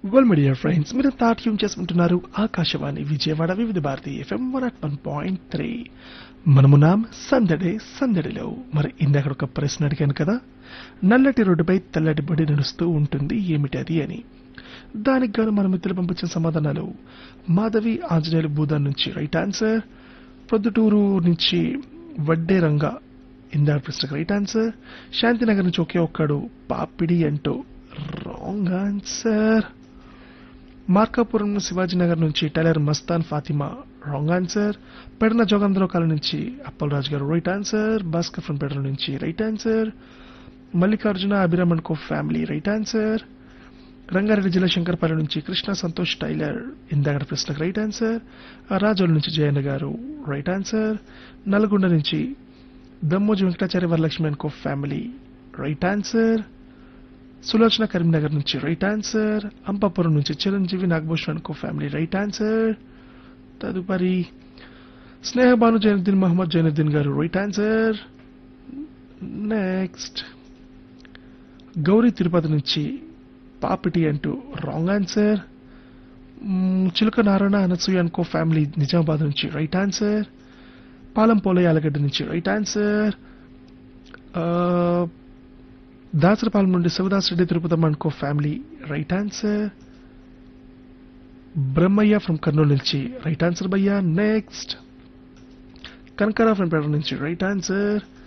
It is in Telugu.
వెల్ మీడియా ఫ్రెండ్స్ మీరు తాట్యం చేసుకుంటున్నారు Akashvani Vijayawada Vividh Bharati FM one at one point three మనమున్నాం సందడే సందడిలో మరి ఇందాక ఒక ప్రశ్న అడిగాను కదా నల్లటి రోడ్డుపై తెల్లటి బడి నడుస్తూ ఉంటుంది ఏమిటి అది అని దానికి గాను మన మిత్రులు పంపించిన సమాధానాలు మాధవి ఆంజనేయులు భూదాన్ నుంచి రైట్ ఆన్సర్ ప్రొద్దుటూరు నుంచి వడ్డే రంగా ఇందాక ప్రశ్నకు రైట్ ఆన్సర్ శాంతినగర్ నుంచి ఒకే ఒక్కడు పాపిడి అంటూ రాంగ్ ఆన్సర్ మార్కాపురం శివాజీనగర్ నుంచి tailor Mastan Fatima wrong answer Pedana జోగంధ్రకాల నుంచి Appalaraju garu right answer Bhaskar from Pedala నుంచి right answer Mallikarjuna Abhiraman co family right answer Rangareddy జిల్లా శంకర్పల్లి నుంచి కృష్ణ సంతోష్ టైలర్ ఇందాక ప్రశ్నకు రైట్ ఆన్సర్ రాజోల్ నుంచి జయన్న గారు రైట్ ఆన్సర్ నల్గొండ నుంచి Dammoji Venkatacharya Varalakshmi and co family right answer Sulochana Karimnagar నుంచి రైట్ ఆన్సర్ అంపాపురం నుంచి Chiranjeevi Nagabhushan co family right answer తదుపరి Snehabanu Zainuddin Mohammed Zainuddin garu right answer next Gowri Tirupati నుంచి పాపిటి అంటూ రాంగ్ ఆన్సర్ చిలుక నారాయణ అనసూయ అనుకో ఫ్యామిలీ నిజామాబాద్ నుంచి రైట్ ఆన్సర్ పాలం పోలయ్య ఆలగడ్డ నుంచి రైట్ ఆన్సర్ దాసరపాలెం నుండి Sivadas Reddy Tirupatamma and co family right answer Brahmaiah from Kurnool నుంచి రైట్ ఆన్సర్ భయ్యా నెక్స్ట్ కనకరా ఫ్రమ్ పేట నుంచి రైట్ ఆన్సర్